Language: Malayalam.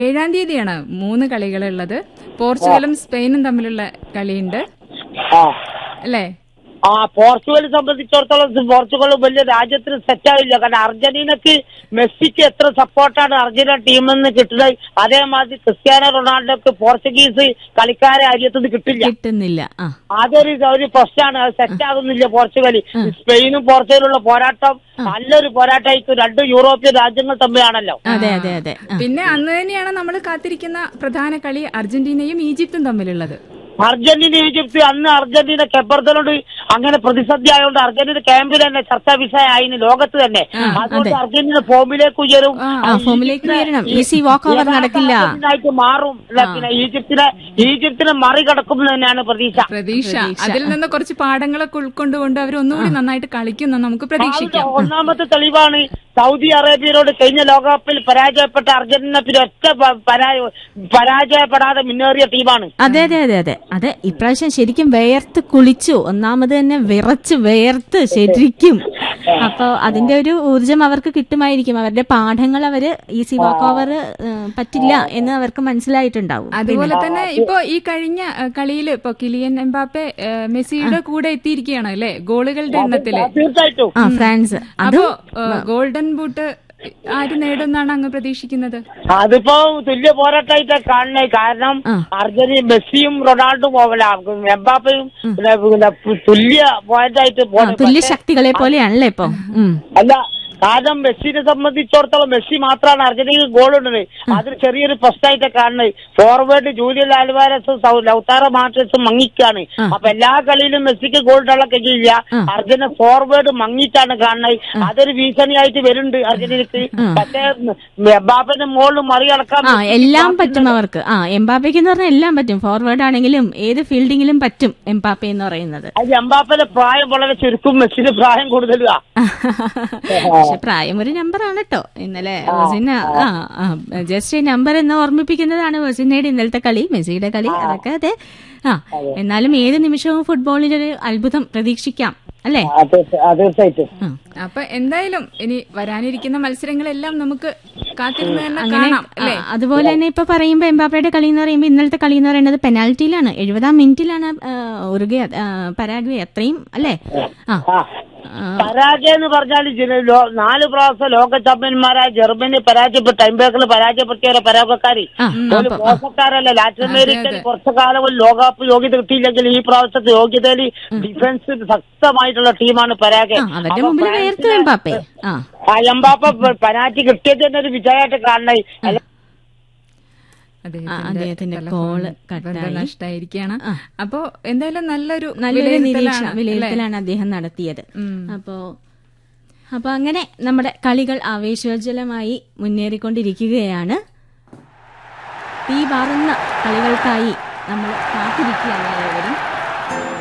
ഏഴാം തീയതിയാണ് മൂന്ന് കളികളുള്ളത് പോർച്ചുഗലും സ്പെയിനും തമ്മിലുള്ള കളിയുണ്ട് ആ അല്ലേ ആ പോർച്ചുഗൽ സംബന്ധിച്ചിടത്തോളം പോർച്ചുഗൽ വലിയ രാജ്യത്തിന് സെറ്റാവില്ല കാരണം അർജന്റീനക്ക് മെസ്സിക്ക് എത്ര സപ്പോർട്ടാണ് അർജന്റീന ടീമിൽ നിന്ന് കിട്ടുന്നത് അതേമാതിരി ക്രിസ്ത്യാനോ റൊണാൾഡോക്ക് പോർച്ചുഗീസ് കളിക്കാരെ രാജ്യത്തുനിന്ന് കിട്ടില്ല കിട്ടുന്നില്ല ആ അതൊരു ഒരു പ്രശ്നമാണ് അത് സെറ്റ് ആകുന്നില്ല പോർച്ചുഗൽ സ്പെയിനും പോർച്ചുഗലുള്ള പോരാട്ടം നല്ലൊരു പോരാട്ടമായിരിക്കും രണ്ട് യൂറോപ്യൻ രാജ്യങ്ങൾ തമ്മിലാണല്ലോ അതെ അതെ അതെ ആ. പിന്നെ അന്ന് തന്നെയാണ് നമ്മൾ കാത്തിരിക്കുന്ന പ്രധാന കളി അർജന്റീനയും ഈജിപ്തും തമ്മിലുള്ളത് അർജന്റീന ഈജിപ്ത് അന്ന് അർജന്റീന കെപ്പർത്തനോട് അങ്ങനെ പ്രതിസന്ധി ആയതുകൊണ്ട് അർജന്റീന ക്യാമ്പിൽ തന്നെ ചർച്ചാ വിഷയമായിന് ലോകത്ത് തന്നെ അതുകൊണ്ട് അതെ. അർജന്റീന ഫോമിലേക്ക് ഉയരും ആ, ആ, ഫോമിലേക്ക് ഉയരണം. ഈസി walk over നടക്കില്ല. ആയിട്ട് മാറും അല്ല, പിന്നെ ഈജിപ്തിനെ ഈജിപ്തിനെ മറികടക്കും എന്ന് തന്നെയാണ് പ്രതീക്ഷ പ്രതീക്ഷ അതിൽ നിന്ന് കുറച്ച് പാഠങ്ങളൊക്കെ ഉൾക്കൊണ്ടുകൊണ്ട് അവർ ഒന്നുകൂടി നന്നായിട്ട് കളിക്കുന്ന നമുക്ക് പ്രതീക്ഷിക്കാം അതിന്റെ ഒന്നാമത്തെ തെളിവാണ് സൗദി അറേബ്യയോട് കഴിഞ്ഞ ലോകകപ്പിൽ പരാജയപ്പെട്ട അർജന്റീന പിന്നെ ഒറ്റ പ- പരാ- പരാജയപ്പെടാതെ മുന്നേറിയ ടീമാണ് അതെ അതെ അതെ അതെ അതെ ഇപ്രാവശ്യം ശരിക്കും വേർത്ത് കുളിച്ചു ഒന്നാമത് തന്നെ വിറച്ച് വേർത്ത് ശരിക്കും അപ്പൊ അതിന്റെ ഒരു ഊർജം അവർക്ക് കിട്ടുമായിരിക്കും അവരുടെ പാഠങ്ങൾ അവര് ഈസി വാക്ക് ഓവർ പറ്റില്ല എന്ന് അവർക്ക് മനസ്സിലായിട്ടുണ്ടാവും അതുപോലെ തന്നെ ഇപ്പൊ ഈ കഴിഞ്ഞ കളിയിൽ ഇപ്പൊ കിലിയൻ എംബാപ്പെ ഏഹ്, മെസ്സിയുടെ കൂടെ എത്തിയിരിക്കുകയാണ് അല്ലെ ഗോളുകളുടെ എണ്ണത്തില് തീർച്ചയായിട്ടും ആ ഫ്രാൻസ് അപ്പോ അതും ഏഹ്, ഗോൾഡൻ ബൂട്ട് ആര് നേടുമെന്നാണ് അങ്ങ് പ്രതീക്ഷിക്കുന്നത് അതിപ്പോ തുല്യ പോരാട്ടമായിട്ടാണ് കാണുന്നത് കാരണം ആ. അർജന്റീന മെസ്സിയും റൊണാൾഡോയും പോകല എംബാപ്പയും പിന്നെ പിന്നെ തുല്യ പോയിന്റായിട്ട് ആ, പോകണം തുല്യ ശക്തികളെ പോലെയാണല്ലേ ഇപ്പൊ ഉം. അല്ല കാരണം മെസ്സിനെ സംബന്ധിച്ചിടത്തോളം മെസ്സി മാത്രമാണ് അർജന്റീന ഗോൾ ഇടുന്നത് അതിന് ചെറിയൊരു പ്രശ്നമായിട്ട് കാണുന്നത് ഫോർവേഡ് ജൂലിയൻ ആൽവാരസും സൗ- ലൗത്താറ മാർട്ടസും മങ്ങിക്കാണ് അപ്പൊ എല്ലാ കളിയിലും മെസ്സിക്ക് ഗോൾ ഇടാനുള്ള കഴിയില്ല അർജന്റീന ഫോർവേഡ് മങ്ങിയിട്ടാണ് കാണുന്നത് അതൊരു ഭീഷണിയായിട്ട് വരുന്നുണ്ട് അർജന്റീനക്ക് പക്ഷേ എബാപ്പന്റെ മുകളിൽ മറികടക്കാൻ ആ എല്ലാം പറ്റും അവർക്ക് ആ എംബാപ്പയ്ക്ക് എന്ന് പറഞ്ഞാൽ എല്ലാം പറ്റും ഫോർവേഡ് ആണെങ്കിലും ഏത് ഫീൽഡിങ്ങിലും പറ്റും എംബാപ്പ എന്ന് പറയുന്നത് അത് എംബാപ്പന്റെ പ്രായം വളരെ ചുരുക്കും മെസ്സിന് പ്രായം കൂടുതലാ പക്ഷെ പ്രായം ഒരു നമ്പർ ആണ് കേട്ടോ ഇന്നലെ വെസിന ആ ആ, ജസ്റ്റ് നമ്പർ എന്ന് ഓർമ്മിപ്പിക്കുന്നതാണ് വെസിനയുടെ ഇന്നലത്തെ കളി മെസ്സിയുടെ കളി അതൊക്കെ അതെ ആ എന്നാലും ഏത് നിമിഷവും ഫുട്ബോളിൽ ഒരു അത്ഭുതം പ്രതീക്ഷിക്കാം അല്ലേ തീർച്ചയായിട്ടും ആ. അപ്പൊ എന്തായാലും ഇനി വരാനിരിക്കുന്ന മത്സരങ്ങളെല്ലാം നമുക്ക് കാത്തിരുന്ന് തന്നെ കാണാം അല്ലേ ആ, അതുപോലെ തന്നെ ഇപ്പൊ പറയുമ്പോ എംബാപ്പയുടെ കളി എന്ന് പറയുമ്പോൾ ഇന്നലത്തെ കളി എന്ന് പറയുന്നത് പെനാൽറ്റിയിലാണ് എഴുപതാം മിനിറ്റിലാണ് ഉറുഗെ പരാഗ്വെ അത്രയും അല്ലേ ആ ആ ആ, പരാജയം എന്ന് പറഞ്ഞാൽ ജന- ലോ- നാല് പ്രാവശ്യം ലോക ചാമ്പ്യന്മാരായ ജർമ്മനി പരാജയപ്പെട്ട ടൈംബേക്കിൽ പരാജയപ്പെടുത്തിയവരെ പരാജയക്കാരി ആ, ഒരു അപ്പൊ- മോശക്കാരല്ല ലാറ്റിൻ അമേരിക്കയിൽ കുറച്ചു കാലം ഒരു ലോകകപ്പ് യോഗ്യത കിട്ടിയില്ലെങ്കിൽ ഈ പ്രാവശ്യത്തെ യോഗ്യതയിൽ ഡിഫൻസ് ശക്തമായിട്ടുള്ള ടീമാണ് ആ, പരാജയം അവരുടെ മുമ്പിൽ വേർത്തു എംബാപ്പെ ആ ആ എംബാപ്പ പനാറ്റി കിട്ടിയത് തന്നെ ഒരു വിജയമായിട്ട് കാണണേ അല്ല ആ, അദ്ദേഹത്തിന്റെ കോള് കട്ടായി. നഷ്ടമായിരിക്കാണ് അപ്പോ എന്തായാലും നല്ലൊരു നല്ലൊരു വിലയിരുത്തലാണ്, നിരീക്ഷണം അല്ലേ? വിലയിരുത്തലാണ് അദ്ദേഹം നടത്തിയത് ഉം. അപ്പോ അപ്പൊ അങ്ങനെ നമ്മുടെ കളികൾ ആവേശോജ്വലമായി മുന്നേറിക്കൊണ്ടിരിക്കുകയാണ് തീ പാറുന്ന കളികൾക്കായി നമ്മൾ കാത്തിരിക്കുകയാണ് ഏവരും